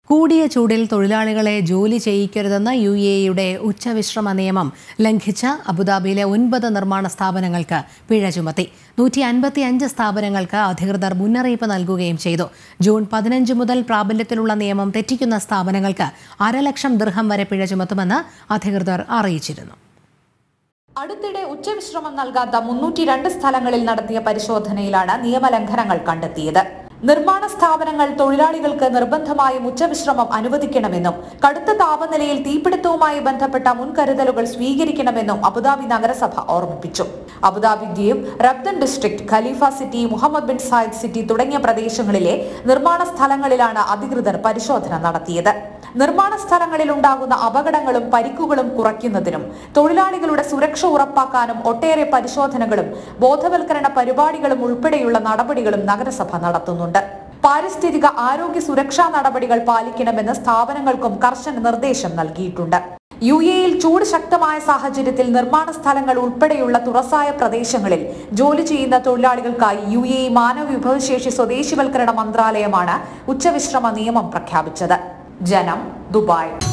കൂടിയ ചൂടിൽ തൊഴിലാളികളെ ജോലി ചെയ്യിക്കരുതെന്ന യു എ യുടെ ഉച്ചവിശ്രമ നിയമം ലംഘിച്ച അബുദാബിയിലെ ഒൻപത് നിർമ്മാണ സ്ഥാപനങ്ങൾക്ക് പിഴ ചുമത്തി നൂറ്റി അൻപത്തി അഞ്ച് സ്ഥാപനങ്ങൾക്ക് അധികൃതർ മുന്നറിയിപ്പ് നൽകുകയും ചെയ്തു ജൂൺ പതിനഞ്ച് മുതൽ പ്രാബല്യത്തിലുള്ള നിയമം തെറ്റിക്കുന്ന സ്ഥാപനങ്ങൾക്ക് അരലക്ഷം ദൃഹം വരെ പിഴ ചുമത്തുമെന്ന് അധികൃതർ അറിയിച്ചിരുന്നു അടുത്തിടെ ഉച്ചവിശ്രമം നൽകാത്ത മുന്നൂറ്റി രണ്ട് സ്ഥലങ്ങളിൽ നടത്തിയ പരിശോധനയിലാണ് നിയമലംഘനങ്ങൾ കണ്ടെത്തിയത് നിർമ്മാണ സ്ഥാപനങ്ങൾ തൊഴിലാളികൾക്ക് നിർബന്ധമായും ഉച്ചവിശ്രമം അനുവദിക്കണമെന്നും കടുത്ത താപനിലയിൽ തീപിടുത്തവുമായി ബന്ധപ്പെട്ട മുൻകരുതലുകൾ സ്വീകരിക്കണമെന്നും അബുദാബി നഗരസഭ ഓർമ്മിപ്പിച്ചു അബുദാബി ദ്വീപ് Rabdan district Khalifa city Mohammed bin Zayed city തുടങ്ങിയ പ്രദേശങ്ങളിലെ നിർമ്മാണ സ്ഥലങ്ങളിലാണ് അധികൃതർ പരിശോധന നടത്തിയത് നിർമ്മാണ സ്ഥലങ്ങളിൽ ഉണ്ടാകുന്ന അപകടങ്ങളും പരിക്കുകളും കുറയ്ക്കുന്നതിനും തൊഴിലാളികളുടെ സുരക്ഷ ഉറപ്പാക്കാനും ഒട്ടേറെ പരിശോധനകളും ബോധവൽക്കരണ പരിപാടികളും ഉൾപ്പെടെയുള്ള നടപടികളും നഗരസഭ നടത്തുന്നുണ്ട് പാരിസ്ഥിതിക ആരോഗ്യ സുരക്ഷാ നടപടികൾ പാലിക്കണമെന്ന് സ്ഥാപനങ്ങൾക്കും കർശന നിർദ്ദേശം നൽകിയിട്ടുണ്ട് യു എയിൽ ചൂട് ശക്തമായ സാഹചര്യത്തിൽ നിർമ്മാണ സ്ഥലങ്ങൾ ഉൾപ്പെടെയുള്ള തുറസായ പ്രദേശങ്ങളിൽ ജോലി ചെയ്യുന്ന തൊഴിലാളികൾക്കായി യു എ മാനവ വിഭവശേഷി സ്വദേശിവൽക്കരണ മന്ത്രാലയമാണ് ഉച്ചവിശ്രമ നിയമം പ്രഖ്യാപിച്ചത് ജനം ദുബായ്